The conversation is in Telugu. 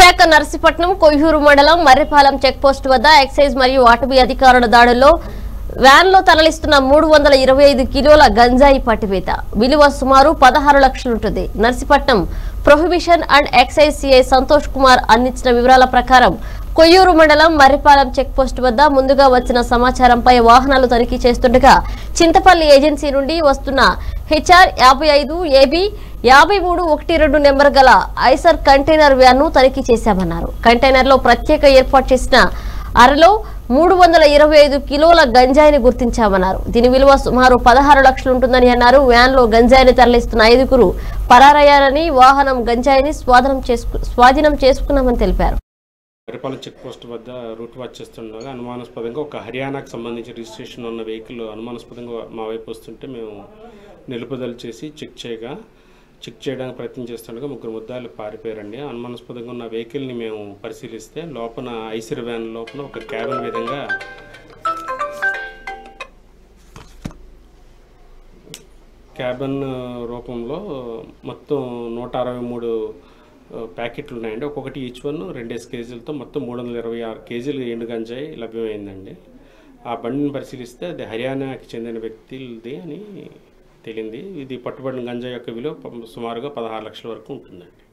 విశాఖ నర్సీపట్నం కొయ్యూరు మండలం మర్రిపాలెం చెక్ పోస్ట్ వద్ద ఎక్సైజ్ మరియు అటవీ అధికారుల దాడుల్లో వ్యాన్ లో తరలిస్తున్న మూడు వందల ఇరవై ఐదు కిలోల గంజాయి పట్టివేత విలువ సుమారు పదహారు లక్షలుంటుంది Narsipatnam prohibition and excise CI Santosh Kumar అందించిన వివరాల ప్రకారం కొయ్యూరు మండలం మర్రిపాలెం చెక్ పోస్ట్ వద్ద ముందుగా వచ్చిన సమాచారంపై వాహనాలు తనిఖీ చేస్తుండగా చింతపల్లి ఏజెన్సీ నుండి వస్తున్న హెచ్ఆర్ యాభై ఐదు ఏబి యాభై మూడు ఒకటి రెండు నెంబర్ గల ఐసర్ కంటైనర్ వ్యాన్ ను తనిఖీ చేశామన్నారు కంటైనర్ లో ప్రత్యేక ఏర్పాటు చేసిన అరలో మూడు వందల ఇరవై ఐదు కిలోల గంజాయిని గుర్తించామన్నారు దీని విలువ సుమారు పదహారు లక్షలు ఉంటుందని అన్నారు వ్యాన్ లో గంజాయిని తరలిస్తున్న ఐదుగురు పరారయ్యారని వాహనం గంజాయిని స్వాధీనం చేసుకు స్వాధీనం చేసుకున్నామని తెలిపారు పరిపాలన చెక్ పోస్ట్ వద్ద రూట్ వాచ్ చేస్తుండగా అనుమానాస్పదంగా ఒక హర్యానాకు సంబంధించి రిజిస్ట్రేషన్ ఉన్న వెహికల్ అనుమానాస్పదంగా మా వైపు వస్తుంటే మేము నిలుపుదల చేసి చెక్ చేయగా చెక్ చేయడానికి ప్రయత్నం చేస్తుండగా ముగ్గురు ముద్దాలు పారిపోయారండి అనుమానాస్పదంగా ఉన్న వెహికల్ని మేము పరిశీలిస్తే లోపల ఐసిర్ వ్యాన్ లోపల ఒక క్యాబిన్ విధంగా క్యాబిన్ రూపంలో మొత్తం నూట అరవై మూడు ఆ, ప్యాకెట్లు ఉన్నాయండి ఒక్కొక్కటి ఈచ్ వన్ రెండేసి కేజీలతో మొత్తం మూడు వందల ఇరవై ఆరు కేజీలు ఎండు గంజాయి లభ్యమైందండి ఆ బండిని పరిశీలిస్తే అది హర్యానాకి చెందిన వ్యక్తిది అని తేలింది ఇది పట్టుబడిన గంజాయి యొక్క విలువ ప- సుమారుగా పదహారు లక్షల వరకు ఉంటుందండి